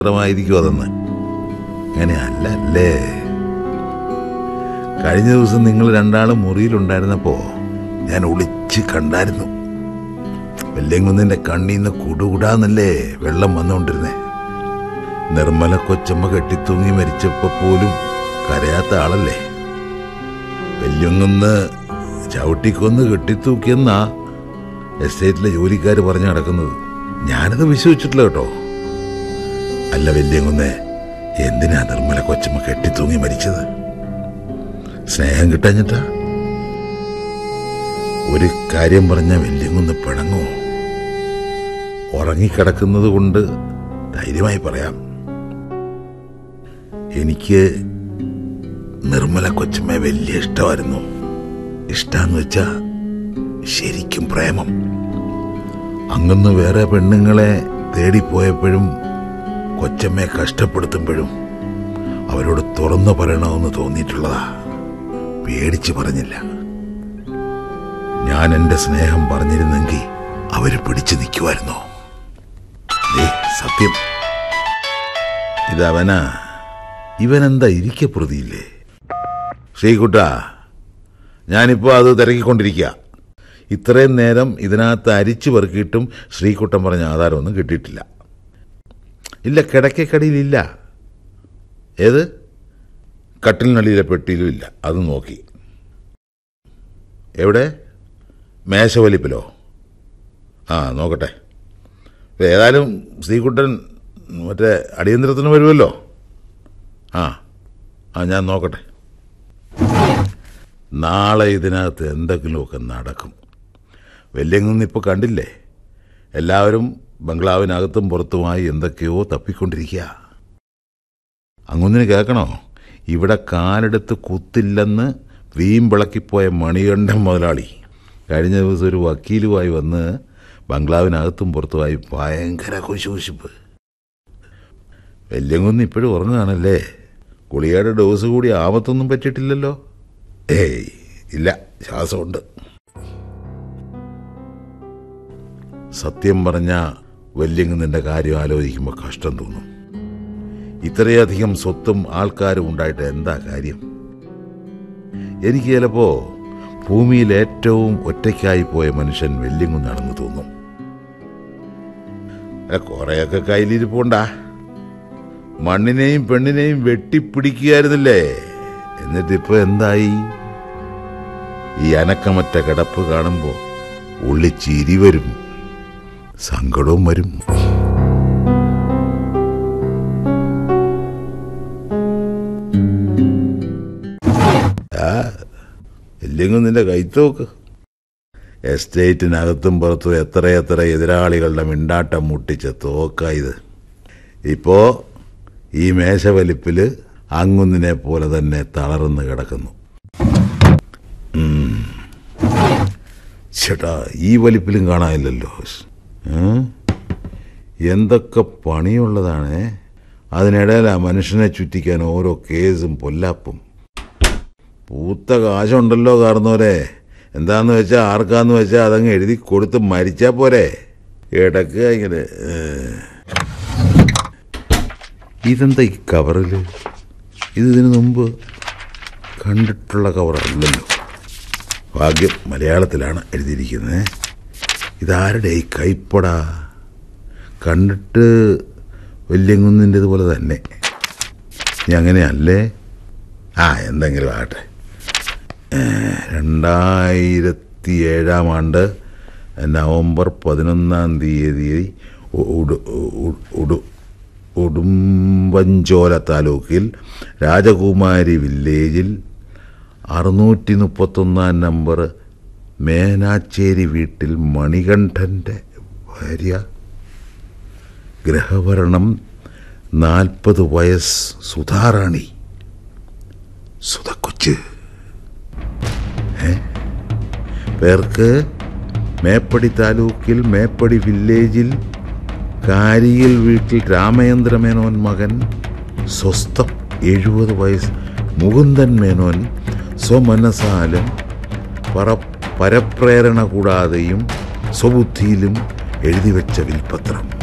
മാത്രമായിരിക്കും അതെന്ന് അങ്ങനെ അല്ല അല്ലേ കഴിഞ്ഞ ദിവസം നിങ്ങൾ രണ്ടാളും മുറിയിലുണ്ടായിരുന്നപ്പോ ഞാൻ ഒളിച്ച് കണ്ടായിരുന്നു വെല്ലങ്കുന്നിന്റെ കണ്ണീന്ന് കുടുകുടാന്നല്ലേ വെള്ളം വന്നുകൊണ്ടിരുന്നേ നിർമ്മല കൊച്ചമ്മ കെട്ടിത്തൂങ്ങി മരിച്ചപ്പോ പോലും കരയാത്ത ആളല്ലേ വെല്ലുങ്ങുന്ന് ചവിട്ടിക്കൊന്ന് കെട്ടിത്തൂക്കിയെന്നാ എസ്റ്റേറ്റിലെ ജോലിക്കാർ പറഞ്ഞു നടക്കുന്നത് ഞാനത് വിശ്വസിച്ചിട്ടില്ല കേട്ടോ അല്ല വെല്ലുങ്ങുന്നേ എന്തിനാ നിർമ്മല കൊച്ചമ്മ കെട്ടിത്തൂങ്ങി മരിച്ചത് സ്നേഹം കിട്ടാഞ്ഞിട്ടാ ഒരു കാര്യം പറഞ്ഞ വെല്ലുങ്ങുന്ന് പിണങ്ങോ ഉറങ്ങിക്കിടക്കുന്നത് കൊണ്ട് ധൈര്യമായി പറയാം എനിക്ക് നിർമ്മല കൊച്ചമ്മയെ വലിയ ഇഷ്ടമായിരുന്നു ഇഷ്ടാന്ന് വെച്ചാ ശരിക്കും പ്രേമം അങ്ങന്ന് വേറെ പെണ്ണുങ്ങളെ തേടിപ്പോയപ്പോഴും കൊച്ചമ്മയെ കഷ്ടപ്പെടുത്തുമ്പോഴും അവരോട് തുറന്നു പറയണമെന്ന് തോന്നിയിട്ടുള്ളതാ പേടിച്ച് പറഞ്ഞില്ല ഞാൻ എന്റെ സ്നേഹം പറഞ്ഞിരുന്നെങ്കിൽ അവര് പിടിച്ചു നിൽക്കുമായിരുന്നോ ദേ, സത്യം ഇതവനാ ഇവനെന്താ ഇരിക്ക പ്രതിയില്ലേ ശ്രീകുട്ട ഞാനിപ്പോ അത് തിരക്കിക്കൊണ്ടിരിക്കുക ഇത്രയും നേരം ഇതിനകത്ത് അരിച്ചു പെറുക്കിയിട്ടും ശ്രീകുട്ടൻ പറഞ്ഞ ആധാരമൊന്നും കിട്ടിയിട്ടില്ല ഇല്ല കിടക്കക്കടിയിലില്ല ഏത് കട്ടിലിനടിയിലെ പെട്ടിയിലും ഇല്ല അത് നോക്കി എവിടെ മേശവലിപ്പിലോ ആ നോക്കട്ടെ ഇപ്പൊ ഏതായാലും ശ്രീകുട്ടൻ മറ്റേ അടിയന്തരത്തിന് വരുമല്ലോ ആ ആ ഞാൻ നോക്കട്ടെ നാളെ ഇതിനകത്ത് എന്തെങ്കിലുമൊക്കെ നടക്കും വെല്ലിയങ്ങൊന്നും ഇപ്പോൾ കണ്ടില്ലേ എല്ലാവരും ബംഗ്ലാവിനകത്തും പുറത്തുമായി എന്തൊക്കെയോ തപ്പിക്കൊണ്ടിരിക്കുക അങ്ങൊന്നിന് കേൾക്കണോ ഇവിടെ കാലെടുത്ത് കുത്തില്ലെന്ന് വീമ്പിളക്കിപ്പോയ മണികണ്ഠൻ മുതലാളി കഴിഞ്ഞ ദിവസം ഒരു വക്കീലുമായി വന്ന് ബംഗ്ലാവിനകത്തും പുറത്തുമായി ഭയങ്കര കുശുകുശിപ്പ് വെല്ലിയങ്കുന്ന് ഇപ്പോഴും ഉറങ്ങുകയാണല്ലേ ഗുളികയുടെ ഡോസ് കൂടി ആപത്തൊന്നും പറ്റിയിട്ടില്ലല്ലോ ഏയ് ഇല്ല ശ്വാസമുണ്ട് സത്യം പറഞ്ഞ വല്യങ്ങുന്നിന്റെ കാര്യം ആലോചിക്കുമ്പോൾ കഷ്ടം തോന്നും ഇത്രയധികം സ്വത്തും ആൾക്കാരും ഉണ്ടായിട്ട് എന്താ കാര്യം എനിക്ക് ചിലപ്പോ ഭൂമിയിൽ ഏറ്റവും ഒറ്റയ്ക്കായി പോയ മനുഷ്യൻ വെല്ലിങ്ങുന്നാണെന്ന് തോന്നും അല്ല, കുറെയൊക്കെ കയ്യിലിരിപ്പുണ്ടാ മണ്ണിനെയും പെണ്ണിനെയും വെട്ടിപ്പിടിക്കുകയായിരുന്നില്ലേ എന്നിട്ടിപ്പോ എന്തായി ഈ അനക്കമറ്റ കിടപ്പ് കാണുമ്പോ ഉള്ളി ചിരി വരും സങ്കടവും വരും ആ ഇല്ലെങ്കിൽ നിന്റെ കൈത്തോക്ക് എസ്റ്റേറ്റിനകത്തും പുറത്തും എത്രയെത്ര എതിരാളികളുടെ മിണ്ടാട്ടം മുട്ടിച്ച തോക്കായത് ഇപ്പോ ഈ മേശവലിപ്പില് അങ്ങുന്നിനെ പോലെ തന്നെ തളർന്ന് കിടക്കുന്നു ഉം. ചേട്ടാ ഈ വലിപ്പിലും കാണാനില്ലല്ലോ ഏ? എന്തൊക്കെ പണിയുള്ളതാണ് അതിനിടയിൽ ആ മനുഷ്യനെ ചുറ്റിക്കാൻ ഓരോ കേസും പൊല്ലാപ്പും പൂത്ത കാശുണ്ടല്ലോ കാർന്നോരെ എന്താന്ന് വെച്ചാ ആർക്കാന്ന് വെച്ചാ അതങ്ങ് എഴുതി കൊടുത്ത് മരിച്ചാ പോരെ ഇടക്ക് ഇങ്ങനെ ഏ. ഇതെന്താ ഈ കവറില് ഇത് ഇതിനു മുമ്പ് കണ്ടിട്ടുള്ള കവറല്ലല്ലോ ഭാഗ്യം മലയാളത്തിലാണ് എഴുതിയിരിക്കുന്നത് ഇതാരുടെ ഈ കൈപ്പട കണ്ടിട്ട് വല്യങ്കുന്നിൻ്റെ പോലെ തന്നെ ഇനി അങ്ങനെയല്ലേ ആ എന്തെങ്കിലും ആകട്ടെ രണ്ടായിരത്തി ഏഴാം ആണ്ട് നവംബർ പതിനൊന്നാം തീയതി ഉ- ഉടു- ഉ- ഉടു- ഉടുമ്പഞ്ചോല താലൂക്കിൽ രാജകുമാരി വില്ലേജിൽ അറുന്നൂറ്റി മുപ്പത്തൊന്നാം നമ്പർ മേനാച്ചേരി വീട്ടിൽ മണികണ്ഠൻ്റെ ഭാര്യ ഗ്രഹഭരണം നാൽപ്പത് വയസ്സ് സുധാറാണി സുധക്കൊച്ച് ഏ? പേർക്ക് മേപ്പടി താലൂക്കിൽ മേപ്പടി വില്ലേജിൽ കാരിയിൽ വീട്ടിൽ രാമചന്ദ്ര മേനോൻ മകൻ സ്വസ്ഥം എഴുപത് വയസ്സ് മുകുന്ദൻ മേനോൻ സ്വമനസാലും പറ പരപ്രേരണ കൂടാതെയും സ്വബുദ്ധിയിലും എഴുതിവെച്ച വിൽപത്രം